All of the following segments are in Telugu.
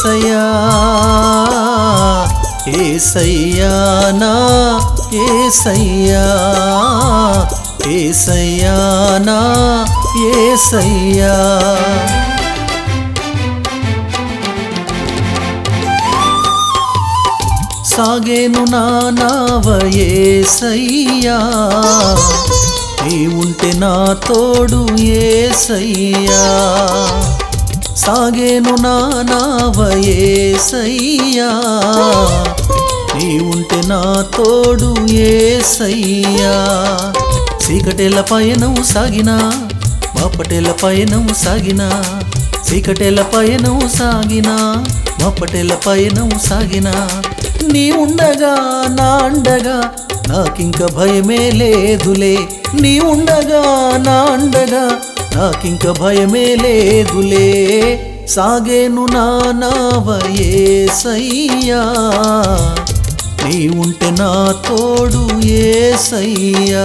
ఏసయ్యా ఏసయ్యా నా ఏసయ్యా ఏసయ్యా నా ఏసయ్యా సాగేను నా నావ ఏసయ్యా నీ ఉంటే నా తోడు ఏసయ్యా సాగేను నా నావ ఏసయ్యా నీ ఉంటే నా తోడు ఏసయ్యా చీకటెల పయనం సాగినా మాపటెల పయనం సాగినా చీకటెల పయనం సాగినా మాపటెల పయనం సాగినా నీ ఉండగా నా అండగా నాకింక భయమే లేదులే నీ ఉండగా నా అండగా నాకింక భయమే లేదులే సాగేను నా నావ ఏసయ్యా నీ ఉంటే నా తోడు ఏసయ్యా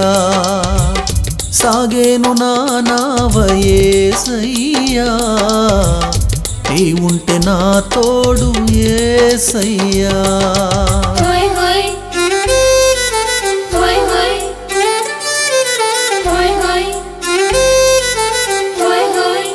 సాగేను నా నావ ఏసయ్యా నీ ఉంటే నా తోడు ఏసయ్యా హోయ్ హోయ్ హోయ్ హోయ్ హోయ్ హోయ్ హోయ్ హోయ్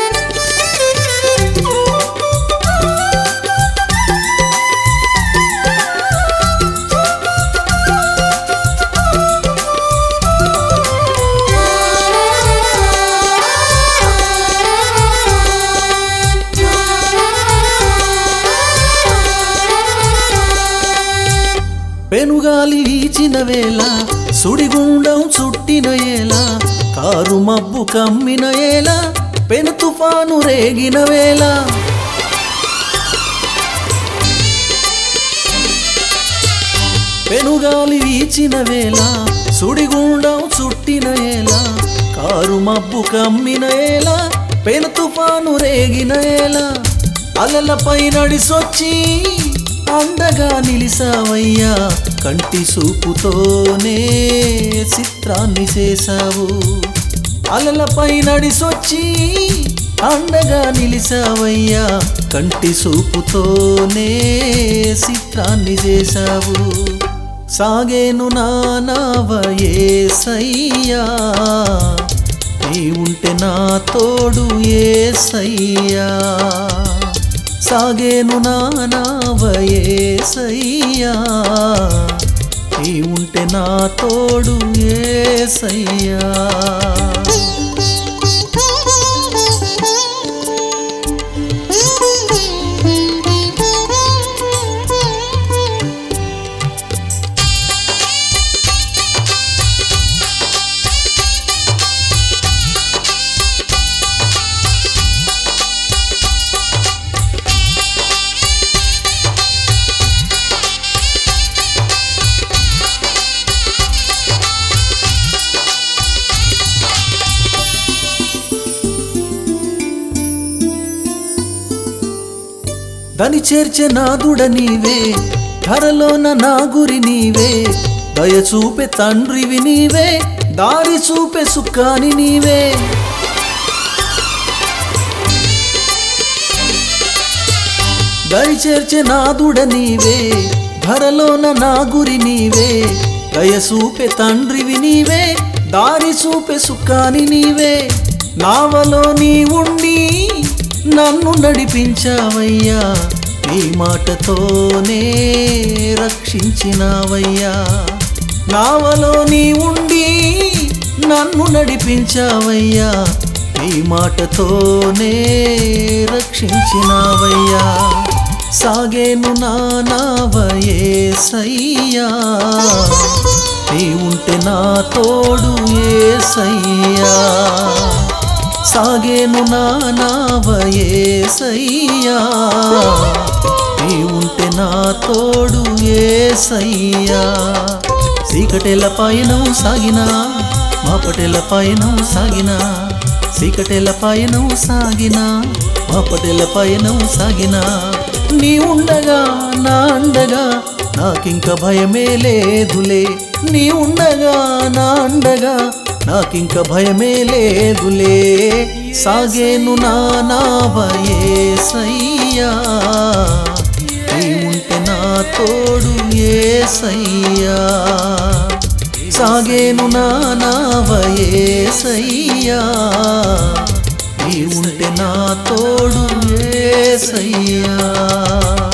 పెనుగాలి వీచిన వేళ సుడిగుండం చుట్టిన ఏల కారు మబ్బు కమ్మిన ఏల పెను తుఫాను రేగిన వేళ పెనుగాలి వీచిన వేళ సుడిగుండం చుట్టిన ఏల కారు మబ్బు కమ్మిన ఏల పెను తుఫాను రేగిన ఏల అలలపై నడిసొచ్చి అండగా నిలిసావయ్యా కంటి సూపుతోనే చిత్రాన్ని చేశావు అలలపై నడిసొచ్చి అండగా నిలిసావయ్యా కంటి సూపుతోనే చిత్రాన్ని చేశావు సాగేను నా నావ ఏసయ్యా నీ ఉంటే నా తోడు ఏసయ్యా సాగేను నా నావ ఏసయ్యా నీ ఉంటే నా తోడు ఏసయ్యా దని చేర్చే నాదుడ నీవే ధరలోన నా గురి నీవే దయ చూపే తండ్రివి నీవే దారి చూపే సుఖాని నీవే దరి చేర్చే నాదుడ నీవే ధరలోన నా గురి నీవే దయ చూపే తండ్రివి నీవే దారి చూపే సుఖాని నీవే నావలో నీ ఉండి నన్ను నడిపించావయ్యా నీ మాటతోనే రక్షించినావయ్యా నావలో నీ ఉండి నన్ను నడిపించావయ్యా నీ మాటతోనే రక్షించినావయ్యా సాగేను నా నావ ఏసయ్యా నీ ఉంటే నా తోడు ఏసయ్యా సాగేను నా నావ ఏసయ్యా నీ ఉంటే నా తోడు ఏసయ్యా చీకటెల పయనం సాగినా మాపటెల పయనం సాగినా చీకటెల పయనం సాగినా మాపటెల పయనం సాగినా నీ ఉండగా నా అండగా నాకింక భయమే లేదులే నీ ఉండగా నా అండగా నాకింక భయమే లేదులే సాగేను నా నావయేసయ్యా నీ ఉంటే నా తోడు ఏసయ్యా సాగేను నా నావయేసయ్యా నీ ఉంటే నా తోడు ఏసయ్యా